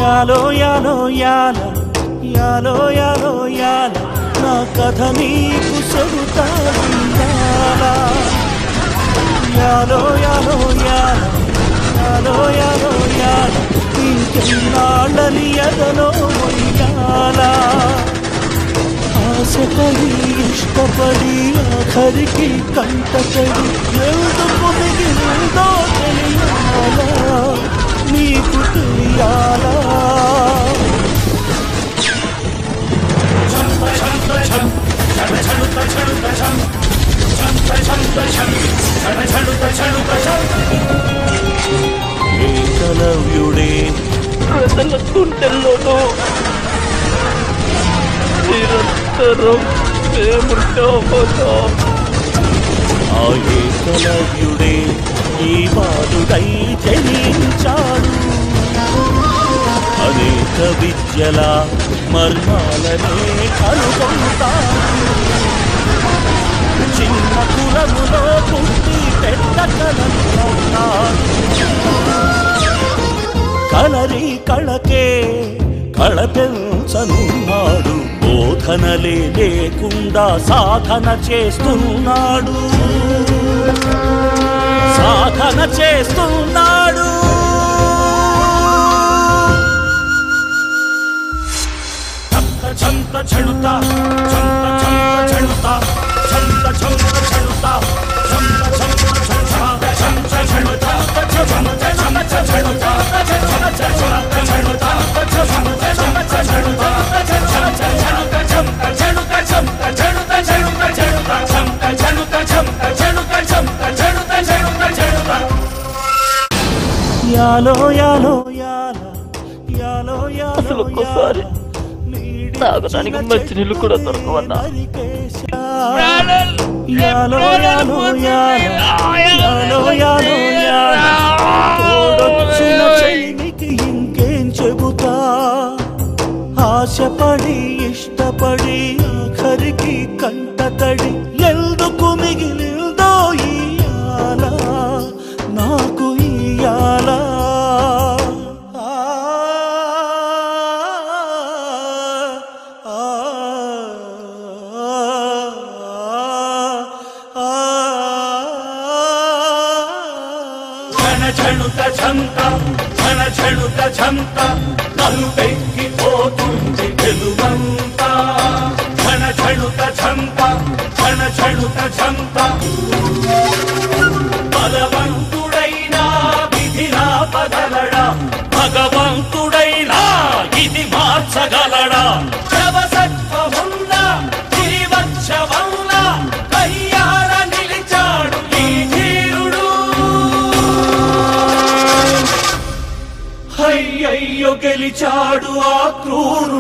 యాలో యాలో యాల యాలో యాలో యాల నా కథ నీకు చెబుతాయాల యాలో యాలో యాల యాలో యాలో యాల ఇంకెన్నాళ్ళని ఎదలో మొయ్యాల ఆశపడి ఇష్టపడి ఆఖరికి కంటపడి ఎందుకు మిగిలిందో తెలియాలా నీకు తెలియాలా ఏకలవ్యుడే ప్రజల గుండెల్లోనూ నిరంతరం మేముంటామన్నా ఆ ఏకలవ్యుడే ఈ బాలుడై జయించాడు అనేక విద్యల మర్మాలనే కనుగొంటాడు చిన్న కులములో పుట్టి పెద్ద కలన్నాడు కలరి కళకే కళ పెంచనున్నాడు బోధనలే లేకుండా సాధన చేస్తున్నాడు సాధన చేస్తున్నాడు చంత చంత చెడుత చంత చంత చెడుత చంత చంత చెడుత చంత చంత చెడుత చంత చెడుత చంత చంత చెడుత చంత చంత చెడుత చంత చంత చెడుత చంత చెడుత చంత చెడుత చంత చెడుత చెడుత చెడుత చంత చెడుత చంత చెడుత చంత చెడుత చెడుత చెడుత యాలో యాలో యాల యాలో యాలో అసలు ఒక్కోసారి తాగడానికి మంచినీళ్ళు కూడా దొరకవన్నా యాలో యాలో యాల యాలో యాలో యాల తోడొచ్చిన చెలిమికి ఇంకేం చెబుతా ఆశపడి ఇష్టపడి ఆఖరికి కంటతడి ఎందుకు మిగిలిందో ఇయాల నాకు ఇయాల ఆ, ఆ, ఆ, క్షణ క్షణుత ఛంత క్షణ క్షణుత ఛంత నలుపెక్కి పోతుంది వెలుగంత క్షణ క్షణుత ఛంత క్షణ క్షణుత ఛంత బలవంతుడైనా విధినా పగలడా భగవంతుడైనా ఇది మార్చగలడా శవసత్వమున్నా జీవచ్చవంలా కయ్యార నిలిచాడు ఈ ధీరుడు అయ్యయ్యో గెలిచాడు ఆ క్రూరుడు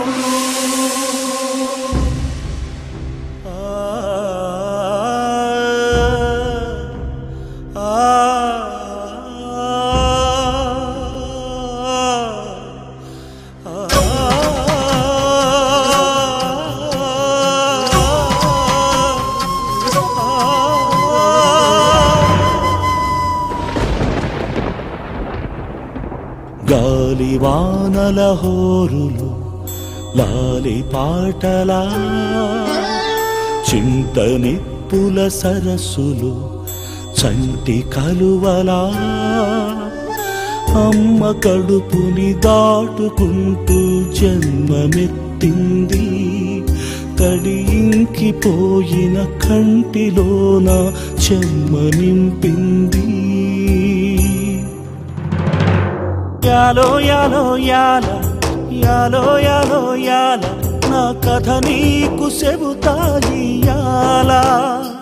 ఆ, గాలి వానల హోరులు లాలి పాటలా చింత నిప్పుల సరస్సులు చంటి కలువలా అమ్మ కడుపుని దాటుకుంటూ జన్మమెత్తింది తడి ఇంకిపోయిన కంటిలోన చెమ్మ నింపింది యాలో యాలో యాల యాలో యాలో యాల నా కథ నీకు చెబుతాయి యాలా